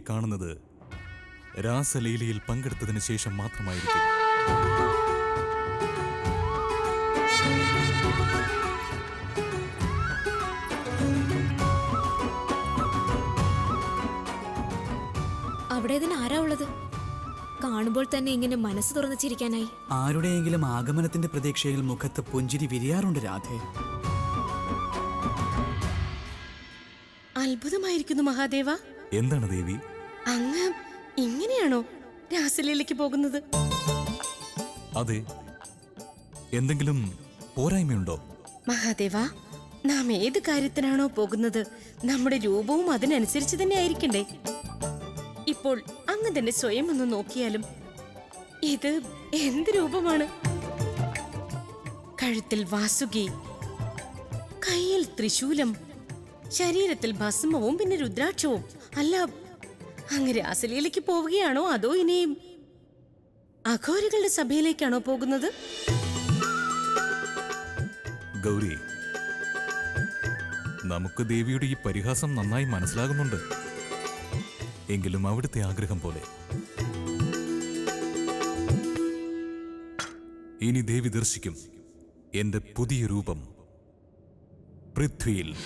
കാണുന്നത് രാസലീലയിൽ പങ്കെടുത്തതിന് ശേഷം മാത്രമായിരിക്കും അവിടെ ഇതിന് ആരാ ഉള്ളത് കാണുമ്പോൾ തന്നെ ഇങ്ങനെ മനസ്സ് തുറന്നു ചിരിക്കാനായി ആരുടെയെങ്കിലും ആഗമനത്തിന്റെ പ്രതീക്ഷയിൽ മുഖത്ത് പുഞ്ചിരി വിരിയാറുണ്ട് രാധേ അത്ഭുതമായിരിക്കുന്നു മഹാദേവ എന്താണ് ദേവി അങ്ങ് ഇങ്ങനെയാണോ രാസലീലയ്ക്ക് പോകുന്നത് അതെ എന്തെങ്കിലും പോരായ്മയുണ്ടോ മഹാദേവ നാം ഏത് കാര്യത്തിനാണോ പോകുന്നത് നമ്മുടെ രൂപവും അതിനനുസരിച്ച് തന്നെ ആയിരിക്കണ്ടേ ഇപ്പോൾ അങ്ങ് തന്നെ സ്വയം ഒന്ന് നോക്കിയാലും ഇത് എന്ത് രൂപമാണ് കഴുത്തിൽ വാസുകി കയ്യിൽ ത്രിശൂലം ശരീരത്തിൽ ഭസ്മവും പിന്നെ രുദ്രാക്ഷവും അല്ല അങ്ങ് രാസലീലയ്ക്ക് പോവുകയാണോ അതോ ഇനിയും അഘോരികളുടെ സഭയിലേക്കാണോ പോകുന്നത് ഗൗരി നമുക്ക് ദേവിയുടെ ഈ പരിഹാസം നന്നായി മനസ്സിലാകുന്നുണ്ട് എങ്കിലും അവിടുത്തെ ആഗ്രഹം പോലെ ഇനി ദേവി ദർശിക്കും എന്റെ പുതിയ രൂപം പൃഥ്വിയിൽ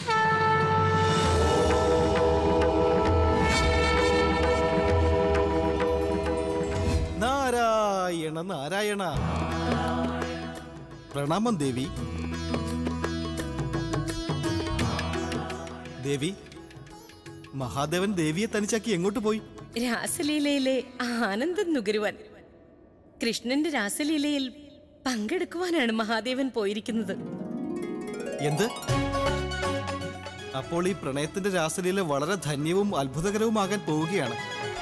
നാരായണ നാരായണ പ്രണാമം ദേവി ദേവി മഹാദേവൻ ദേവിയെ തനിച്ചാക്കി എങ്ങോട്ട് പോയി രാസലീലയിലെ ആനന്ദം നുകരുവാൻ കൃഷ്ണന്റെ രാസലീലയിൽ പങ്കെടുക്കുവാനാണ് മഹാദേവൻ പോയിരിക്കുന്നത് എന്ത് അപ്പോൾ ഈ പ്രണയത്തിന്റെ രാസലീല വളരെ ധന്യവും അത്ഭുതകരവുമാകാൻ പോവുകയാണ്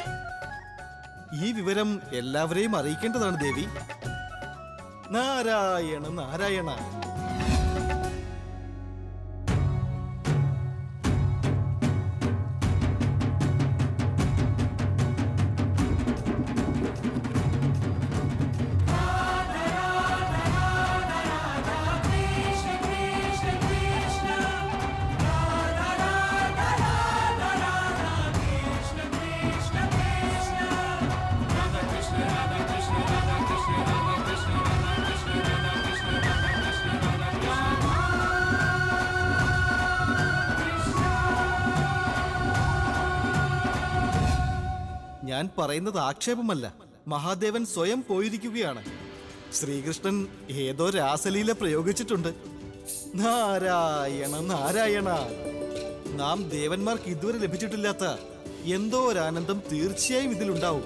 ഈ വിവരം എല്ലാവരെയും അറിയിക്കേണ്ടതാണ് ദേവി നാരായണ നാരായണ ഞാൻ പറയുന്നത് ആക്ഷേപമല്ല മഹാദേവൻ സ്വയം പോയിരിക്കുകയാണ് ശ്രീകൃഷ്ണൻ ഏതോ രാസലീല പ്രയോഗിച്ചിട്ടുണ്ട് നാരായണ നാരായണ നാം ദേവന്മാർക്ക് ഇതുവരെ ലഭിച്ചിട്ടില്ലാത്ത എന്തോ ഒരാനന്ദം തീർച്ചയായും ഇതിലുണ്ടാവും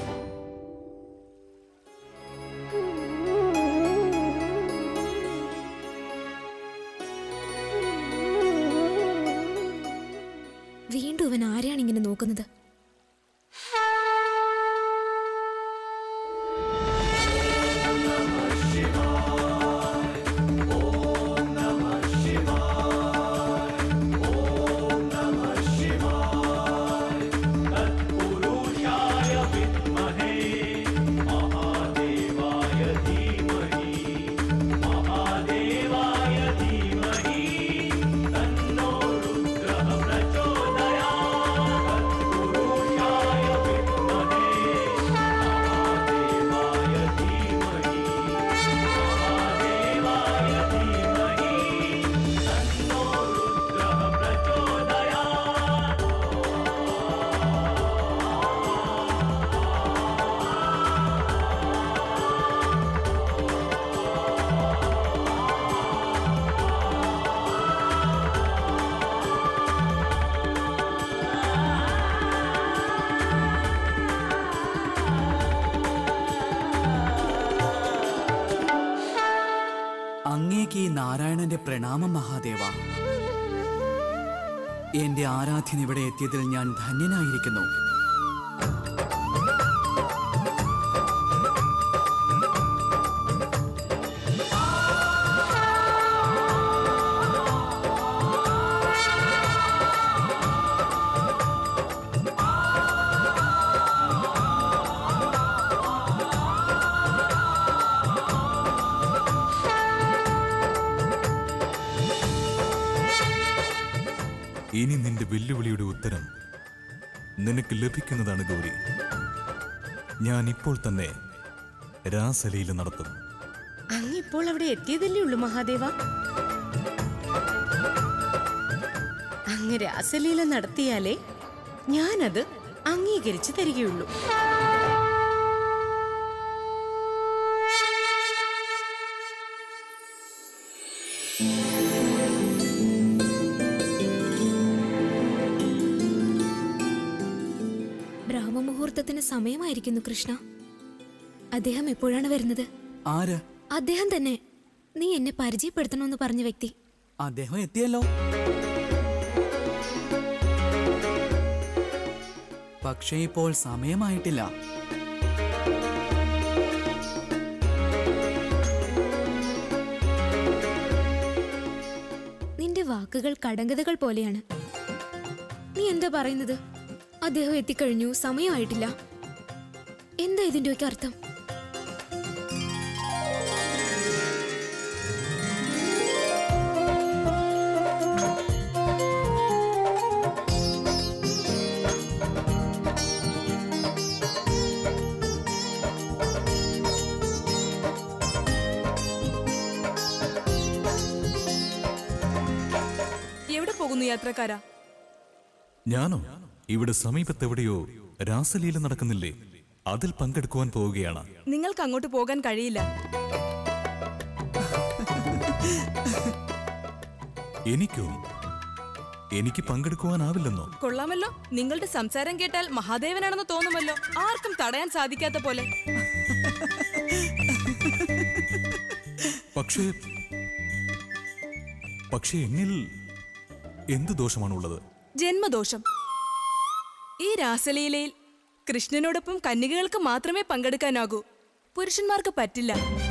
വീണ്ടും ഇവൻ ആരെയാണ് ഇങ്ങനെ നോക്കുന്നത് അങ്ങേക്ക് ഈ നാരായണന്റെ പ്രണാമം മഹാദേവ എന്റെ ആരാധ്യൻ ഇവിടെ എത്തിയതിൽ ഞാൻ ധന്യനായിരിക്കുന്നു ഇനി നിന്റെ വെല്ലുവിളിയുടെ ഉത്തരം നിനക്ക് ലഭിക്കുന്നതാണ് ഗൗരി ഞാൻ ഇപ്പോൾ തന്നെ രാസലീല നടത്തും അങ്ങ് ഇപ്പോൾ അവിടെ എത്തിയതല്ലേ ഉള്ളൂ മഹാദേവ അങ്ങ് രാസലീല നടത്തിയാലേ ഞാനത് അംഗീകരിച്ചു തരികയുള്ളൂ ബ്രാഹ്മമുഹൂർത്തത്തിന് സമയമായിരിക്കുന്നു കൃഷ്ണ അദ്ദേഹം എപ്പോഴാണ് വരുന്നത് ആര് അദ്ദേഹം തന്നെ നീ എന്നെ പരിചയപ്പെടുത്തണമെന്ന് പറഞ്ഞ വ്യക്തി അദ്ദേഹം എത്തിയല്ലോ പക്ഷേ ഇപ്പോൾ സമയമായിട്ടില്ല നിന്റെ വാക്കുകൾ കടങ്കഥകൾ പോലെയാണ് നീ എന്താ പറയുന്നത് അദ്ദേഹം എത്തിക്കഴിഞ്ഞു സമയമായിട്ടില്ല എന്താ ഇതിന്റെയൊക്കെ അർത്ഥം എവിടെ പോകുന്നു യാത്രക്കാരാ ഞാനോ ഇവിടെ സമീപത്തെവിടെയോ രാസലീല നടക്കുന്നില്ലേ അതിൽ പങ്കെടുക്കുവാൻ പോവുകയാണ് നിങ്ങൾക്ക് അങ്ങോട്ട് പോകാൻ കഴിയില്ല എനിക്കോ എനിക്ക് പങ്കെടുക്കുവാനാവില്ലെന്നോ കൊള്ളാമല്ലോ നിങ്ങളുടെ സംസാരം കേട്ടാൽ മഹാദേവനാണെന്ന് തോന്നുമല്ലോ ആർക്കും തടയാൻ സാധിക്കാത്ത പോലെ പക്ഷേ പക്ഷേ എന്നിൽ എന്ത് ദോഷമാണുള്ളത് ജന്മദോഷം ഈ രാസലീലയിൽ കൃഷ്ണനോടൊപ്പം കന്യകകൾക്ക് മാത്രമേ പങ്കെടുക്കാനാകൂ പുരുഷന്മാർക്ക് പറ്റില്ല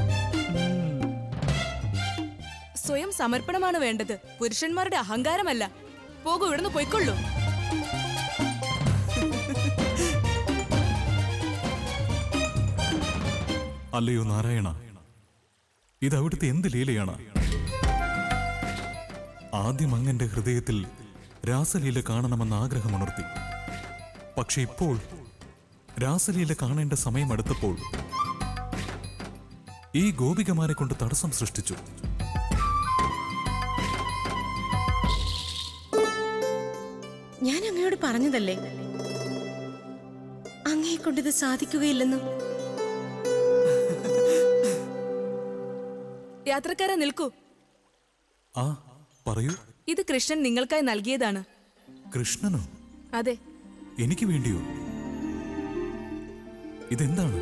സ്വയം സമർപ്പണമാണ് വേണ്ടത് പുരുഷന്മാരുടെ അഹങ്കാരമല്ല പോകൂ ഇവിടുന്ന് പൊയ്ക്കൊള്ളൂ അല്ലയോ നാരായണ ഇത് അവിടുത്തെ എന്ത് ലീലയാണ് ആദ്യം അങ്ങന്റെ ഹൃദയത്തിൽ രാസലീല കാണണമെന്ന ആഗ്രഹമുണർത്തി പക്ഷെ ഇപ്പോൾ രാസലീല കാണേണ്ട സമയം അടുത്തപ്പോൾ ഈ ഗോപികമാരെ കൊണ്ട് തടസ്സം സൃഷ്ടിച്ചു ഞാൻ അങ്ങയോട് പറഞ്ഞതല്ലേ അങ്ങയെ കൊണ്ടിത് സാധിക്കുകയില്ലെന്നും യാത്രക്കാരെ നിൽക്കൂ ആ പറയൂ ഇത് കൃഷ്ണൻ നിങ്ങൾക്കായി നൽകിയതാണ് കൃഷ്ണനോ അതെ എനിക്ക് വേണ്ടിയോ ഇതെന്താണ്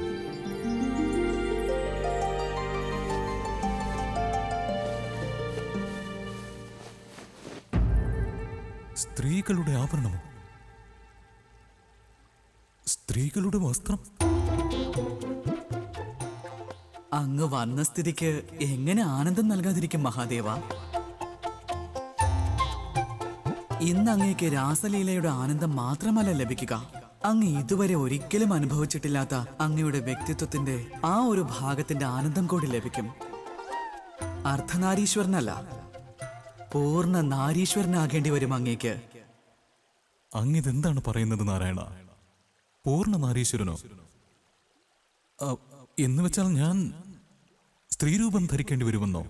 സ്ത്രീകളുടെ ആഭരണമോ സ്ത്രീകളുടെ വസ്ത്രം അങ്ങ് വന്ന സ്ഥിതിക്ക് എങ്ങനെ ആനന്ദം നൽകാതിരിക്കും മഹാദേവ ഇന്ന് അങ്ങേക്ക് രാസലീലയുടെ ആനന്ദം മാത്രമല്ല ലഭിക്കുക അങ്ങ് ഇതുവരെ ഒരിക്കലും അനുഭവിച്ചിട്ടില്ലാത്ത അങ്ങയുടെ വ്യക്തിത്വത്തിന്റെ ആ ഒരു ഭാഗത്തിന്റെ ആനന്ദം കൂടി ലഭിക്കും അർദ്ധനാരീശ്വരനല്ല പൂർണ്ണ നാരീശ്വരനാകേണ്ടി വരും അങ്ങേക്ക് അങ്ങിതെന്താണ് പറയുന്നത് നാരായണ പൂർണ്ണ നാരീശ്വരനോ ആ, എന്ന് വെച്ചാൽ ഞാൻ സ്ത്രീരൂപം ധരിക്കേണ്ടി വരുമെന്നോ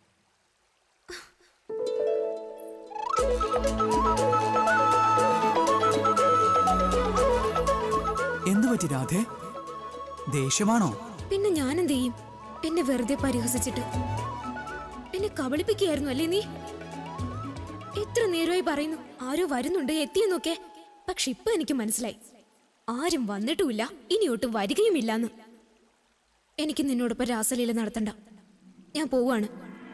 എന്തു പറ്റി രാധേ ദേഷ്യമാണോ പിന്നെ ഞാൻ എന്ത് ചെയ്യും എന്നെ വെറുതെ പരിഹസിച്ചിട്ട് എന്നെ കബളിപ്പിക്കുകയായിരുന്നു അല്ലേ നീ എത്ര നേരമായി പറയുന്നു ആരോ വരുന്നുണ്ട് എത്തിയെന്നൊക്കെ പക്ഷെ ഇപ്പൊ എനിക്ക് മനസ്സിലായി ആരും വന്നിട്ടുമില്ല ഇനി ഒട്ടും വരികയുമില്ലാന്ന് എനിക്ക് നിന്നോടൊപ്പം രാസലീല നടത്തണ്ട ഞാൻ പോവാണ്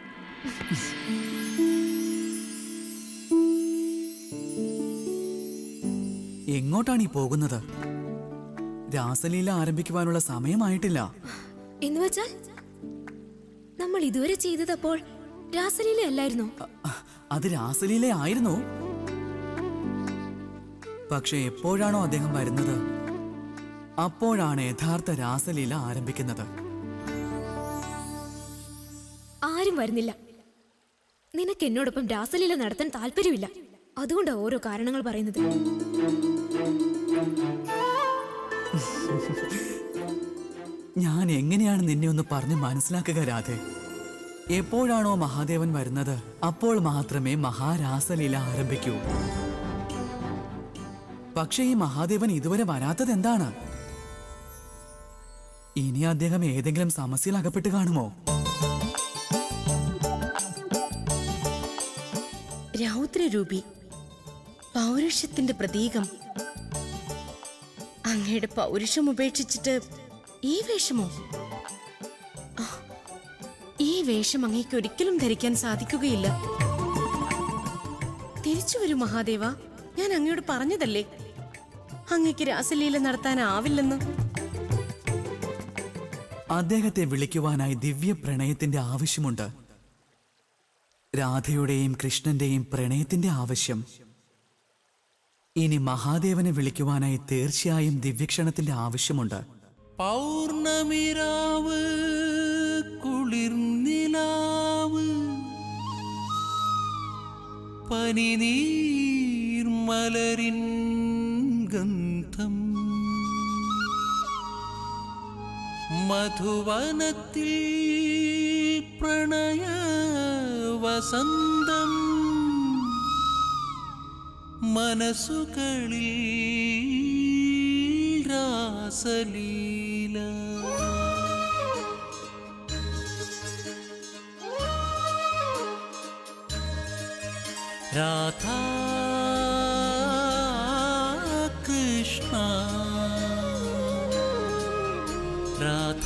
എങ്ങോട്ടാണ് ഈ പോകുന്നത് രാസലീല ആരംഭിക്കുവാനുള്ള സമയമായിട്ടില്ല എന്ന് വെച്ചാൽ നമ്മൾ ഇതുവരെ ചെയ്തത് അപ്പോൾ രാസലീല അല്ലായിരുന്നോ അ- അത് രാസലീല ആയിരുന്നു പക്ഷെ എപ്പോഴാണോ അദ്ദേഹം വരുന്നത് അപ്പോഴാണ് യഥാർത്ഥ രാസലീല ആരംഭിക്കുന്നത് ആരും വരുന്നില്ല നിനക്ക് എന്നോടൊപ്പം രാസലീല നടത്താൻ താല്പര്യമില്ല അതുകൊണ്ടാ ഓരോ കാരണങ്ങൾ പറയുന്നത് ഞാൻ എങ്ങനെയാണ് നിന്നെ ഒന്ന് പറഞ്ഞ് മനസ്സിലാക്കുക രാധേ എപ്പോഴാണോ മഹാദേവൻ വരുന്നത് അപ്പോൾ മാത്രമേ മഹാരാസലീല ആരംഭിക്കൂ പക്ഷേ ഈ മഹാദേവൻ ഇതുവരെ വരാത്തത് എന്താണ് ഇനി അദ്ദേഹം ഏതെങ്കിലും സമസ്യയിൽ അകപ്പെട്ട് കാണുമോ രൗദ്രരൂപി പൗരുഷത്തിന്റെ പ്രതീകം അങ്ങയുടെ പൗരുഷം ഉപേക്ഷിച്ചിട്ട് ഈ വേഷമോ ആ, ഈ വേഷം അങ്ങേക്ക് ഒരിക്കലും ധരിക്കാൻ സാധിക്കുകയില്ല തിരിച്ചു വരൂ മഹാദേവ ഞാൻ അങ്ങയോട് പറഞ്ഞതല്ലേ അങ്ങയ്ക്ക് രാസലീല നടത്താനാവില്ലെന്ന് അദ്ദേഹത്തെ വിളിക്കുവാനായി ദിവ്യ പ്രണയത്തിന്റെ ആവശ്യമുണ്ട് രാധയുടെയും കൃഷ്ണന്റെയും പ്രണയത്തിന്റെ ആവശ്യം ഇനി മഹാദേവനെ വിളിക്കുവാനായി തീർച്ചയായും ദിവ്യക്ഷണത്തിന്റെ ആവശ്യമുണ്ട് പൗർണമിരാവ് കുളിർനിലാവ് പനിനീർമലരിൻ ഗന്ധം മധുവനത്തിൽ പ്രണയ വസന്തം മനസ്സുകളിൽ രാസലീല രാധ കൃഷ്ണ രാധ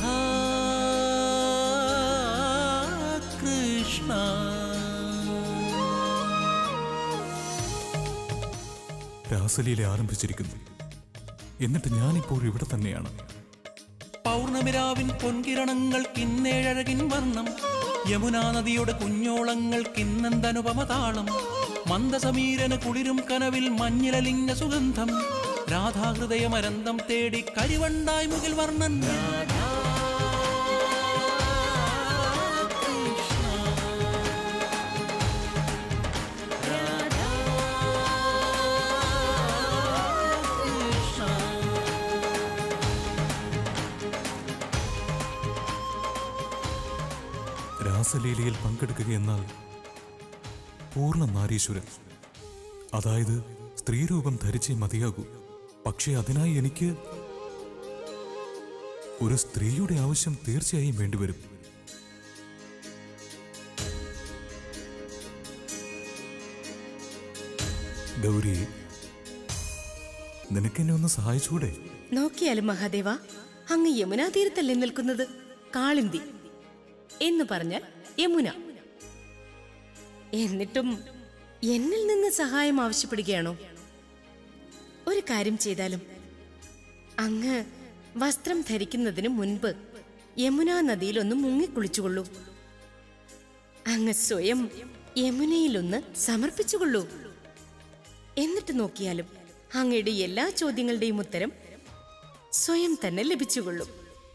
കൃഷ്ണ രാസലീല ആരംഭിച്ചിരിക്കുന്നു എന്നിട്ട് ഞാനിപ്പോൾ ഇവിടെ തന്നെയാണ് പൗർണമിരാവിൻ പൊൻകിരണങ്ങൾ കിന്നേഴഴകിൻ വർണ്ണം യമുനാ നദിയുടെ കുഞ്ഞോളങ്ങൾ കിന്നന്തനുപമ താളം മന്ദസമീരന് കുളിരും കനവിൽ മഞ്ഞിലലിഞ്ഞ സുഗന്ധം രാധാഹൃദയമരന്തം തേടി കരിവണ്ടായി മുകിൽ വർണ്ണൻ രാസലീലയിൽ പങ്കെടുക്കുക എന്നാൽ പൂർണ്ണ നാരീശ്വരൻ അതായത് സ്ത്രീരൂപം ധരിച്ചേ മതിയാകൂ പക്ഷേ അതിനായി എനിക്ക് ഒരു സ്ത്രീയുടെ ആവശ്യം തീർച്ചയായും വേണ്ടിവരും ഗൗരി നിനക്കെന്നെ ഒന്ന് സഹായിച്ചൂടെ നോക്കിയാലും മഹാദേവ അങ്ങ് യമുനാ തീരത്തല്ലേ നിൽക്കുന്നത് കാളിന്തി എന്ന് പറഞ്ഞാൽ യമുന എന്നിട്ടും എന്നിൽ നിന്ന് സഹായം ആവശ്യപ്പെടുകയാണോ ഒരു കാര്യം ചെയ്താലും അങ്ങ് വസ്ത്രം ധരിക്കുന്നതിന് മുൻപ് യമുനാ നദിയിലൊന്ന് മുങ്ങിക്കുളിച്ചുകൊള്ളൂ അങ്ങ് സ്വയം യമുനയിലൊന്ന് സമർപ്പിച്ചുകൊള്ളൂ എന്നിട്ട് നോക്കിയാലും അങ്ങയുടെ എല്ലാ ചോദ്യങ്ങളുടെയും ഉത്തരം സ്വയം തന്നെ ലഭിച്ചുകൊള്ളും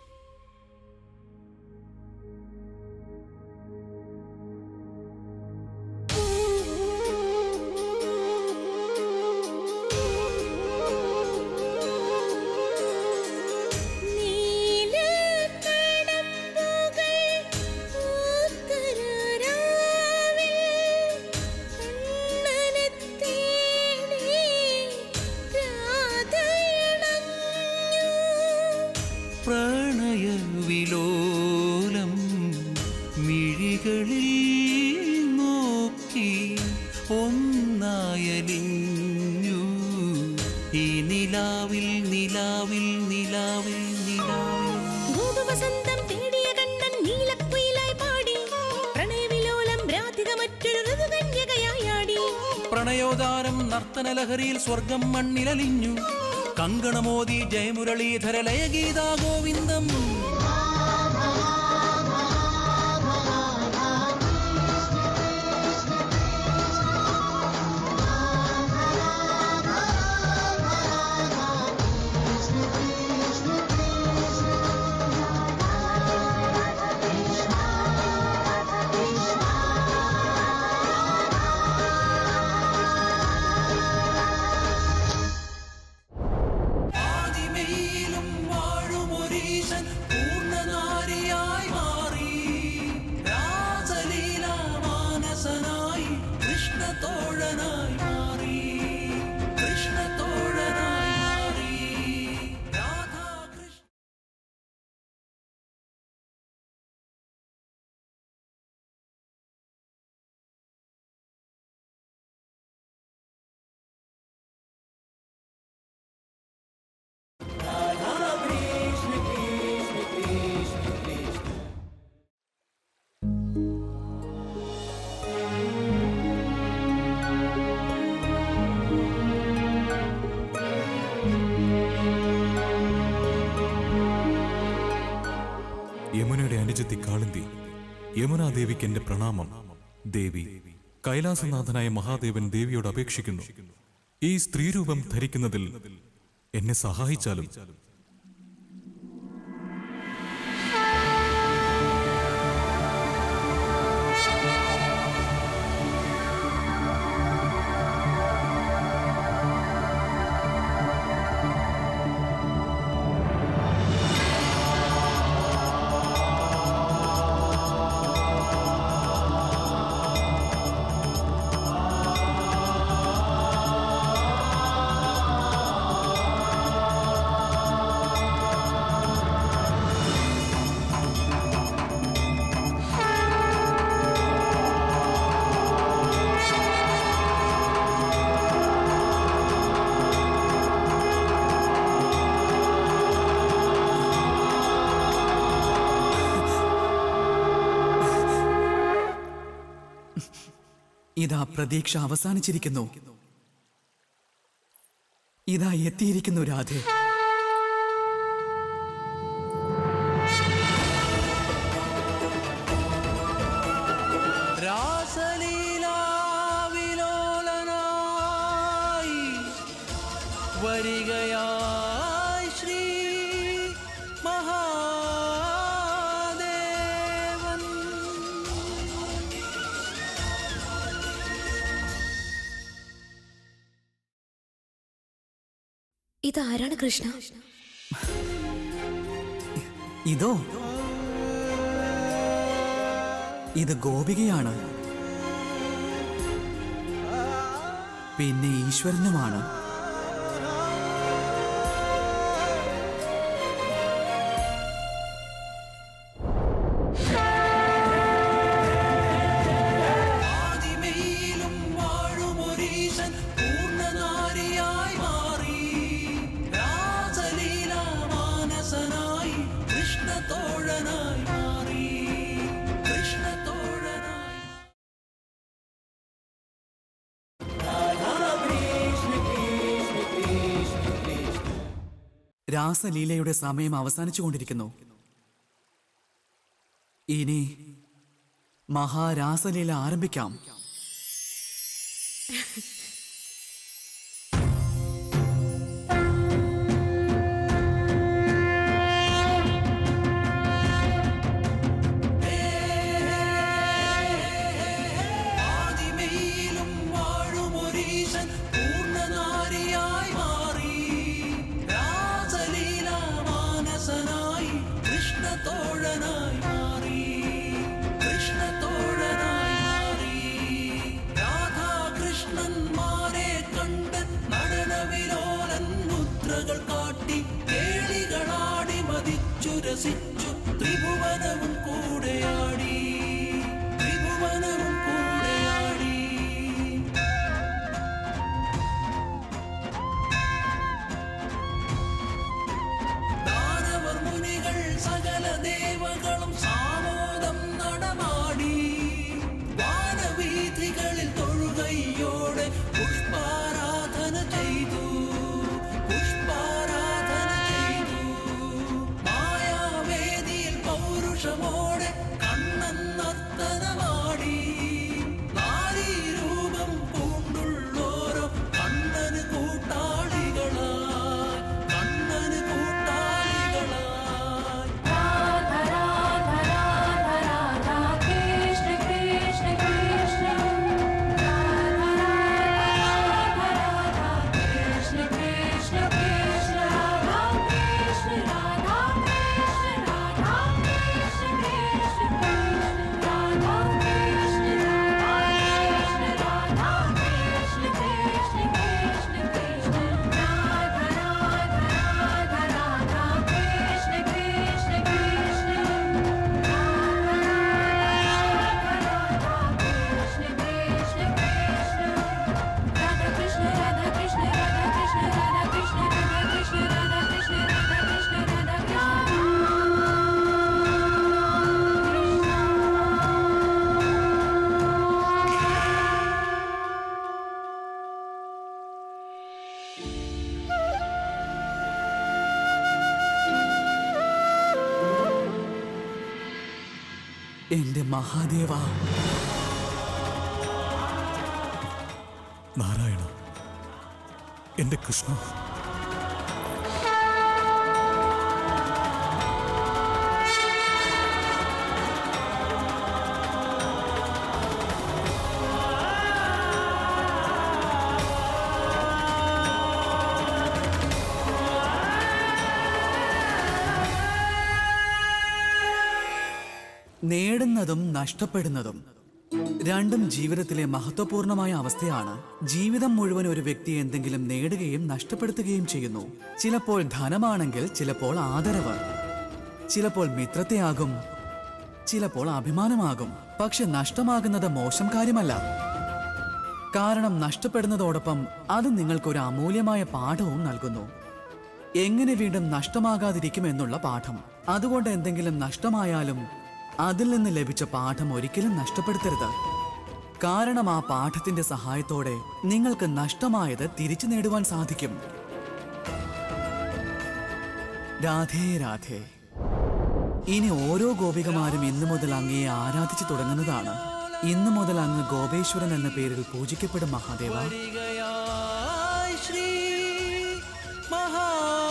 പ്രണയവിലോലം മിഴികളിൽ നോക്കി ഒന്നായലിഞ്ഞു ഈ നിലാവിൽ നിലാവിൽ നിലാവിൽ നിലാവിൽ ഭൂപവസന്തം തേടിയ കണ്ണൻ നീലക്കുയിലായി പാടി പ്രണയവിലോലം രാധിക മറ്റൊരു ഋതുകന്യകയായാടി പ്രണയോദാരം നർത്തനലഹരിയിൽ സ്വർഗം മണ്ണിലലിഞ്ഞു കങ്കണമോദി ജയമുരളീധര ലയഗീതാ ഗോവിന്ദം അനുജത്തി കാളിന്തി യമുനാദേവിക്ക് എന്റെ പ്രണാമം ദേവി കൈലാസനാഥനായ മഹാദേവൻ ദേവിയോട് അപേക്ഷിക്കുന്നു ഈ സ്ത്രീരൂപം ധരിക്കുന്നതിൽ എന്നെ സഹായിച്ചാലും ഇതാ പ്രതീക്ഷ അവസാനിച്ചിരിക്കുന്നു ഇതാ എത്തിയിരിക്കുന്നു രാധേ രാസലീലാവിലോലനായി വരികയായി ശ്രീ മഹാദേവൻ ഇതാരാണ് കൃഷ്ണ ഇതോ ഇത് ഗോപികയാണ് പിന്നെ ഈശ്വരനുമാണ് ആദിമയിലും വാഴുമൊരീശൻ പൂർണ്ണനാരിയായി മാറി രാസലീല മാനസനായി കൃഷ്ണതോഴനായി മാറി കൃഷ്ണതോഴനായി രാസലീലയുടെ സമയം അവസാനിച്ചുകൊണ്ടിരിക്കുന്നു ഇനി മഹാരാസലീല ആരംഭിക്കാം ആദിമയിലും വാഴുമൊരീശൻ പൂർണ്ണനാരിയായി മാറി രാസലീല മാനസനായി കൃഷ്ണതോഴനായി മാറി കൃഷ്ണതോഴനായി മാറി രാധാകൃഷ്ണന്മാരെ കണ്ട് നടനവിലോലൻ മുദ്രകൾ കാട്ടി കേളികളാടി മതിച്ചു രസിച്ചു ത്രിഭുവനവും കൂടെയാടി ത്രിഭുവനവും കൂടെയാടി ദാനവർ മുനികൾ സകല ദേവകളും സാമോദം നടമാടി വാനവീഥികളിൽ തൊഴുകയോടെ പുഷ്പാരാധന ചെയ്തു പുഷ്പാരാധന ചെയ്തു മായാവേ എന്റെ മഹാദേവ നാരായണ എന്റെ കൃഷ്ണ നേടുന്നതും നഷ്ടപ്പെടുന്നതും രണ്ടും ജീവിതത്തിലെ മഹത്വപൂർണമായ അവസ്ഥയാണ് ജീവിതം മുഴുവൻ ഒരു വ്യക്തി എന്തെങ്കിലും നേടുകയും നഷ്ടപ്പെടുത്തുകയും ചെയ്യുന്നു ചിലപ്പോൾ ധനമാണെങ്കിൽ ചിലപ്പോൾ ആദരവ് ചിലപ്പോൾ മിത്രത്തെയാകും ചിലപ്പോൾ അഭിമാനമാകും പക്ഷെ നഷ്ടമാകുന്നത് മോശം കാര്യമല്ല കാരണം നഷ്ടപ്പെടുന്നതോടൊപ്പം അത് നിങ്ങൾക്കൊരു അമൂല്യമായ പാഠവും നൽകുന്നു എങ്ങനെ വീണ്ടും നഷ്ടമാകാതിരിക്കും എന്നുള്ള പാഠം അതുകൊണ്ട് എന്തെങ്കിലും നഷ്ടമായാലും അതിൽ നിന്ന് ലഭിച്ച പാഠം ഒരിക്കലും നഷ്ടപ്പെടുത്തരുത് കാരണം ആ പാഠത്തിന്റെ സഹായത്തോടെ നിങ്ങൾക്ക് നഷ്ടമായത് തിരിച്ചു നേടുവാൻ സാധിക്കും രാധേ രാധേ ഇനി ഓരോ ഗോപികമാരും ഇന്നു മുതൽ അങ്ങയെ ആരാധിച്ചു തുടങ്ങുന്നതാണ് ഇന്നു മുതൽ അങ്ങ് ഗോപേശ്വരൻ എന്ന പേരിൽ പൂജിക്കപ്പെടും മഹാദേവ വരികയായി ശ്രീ മഹാദേവൻ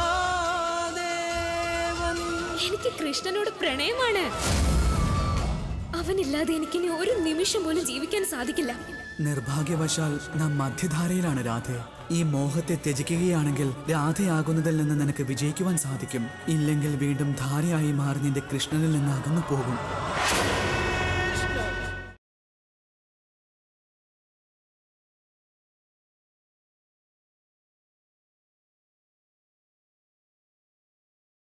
എനിക്ക് കൃഷ്ണനോട് പ്രണയമാണ് അവനില്ലാതെ എനിക്കിനി ഒരു നിമിഷം പോലും ജീവിക്കാൻ സാധിക്കില്ല നിർഭാഗ്യവശാൽ നാം മധ്യധാരയിലാണ് രാധെ ഈ മോഹത്തെ ത്യജിക്കുകയാണെങ്കിൽ രാധയാകുന്നതിൽ നിന്ന് നിനക്ക് വിജയിക്കുവാൻ സാധിക്കും ഇല്ലെങ്കിൽ വീണ്ടും ധാരയായി മാറി നിന്റെ കൃഷ്ണനിൽ നിന്ന് അകന്നു പോകും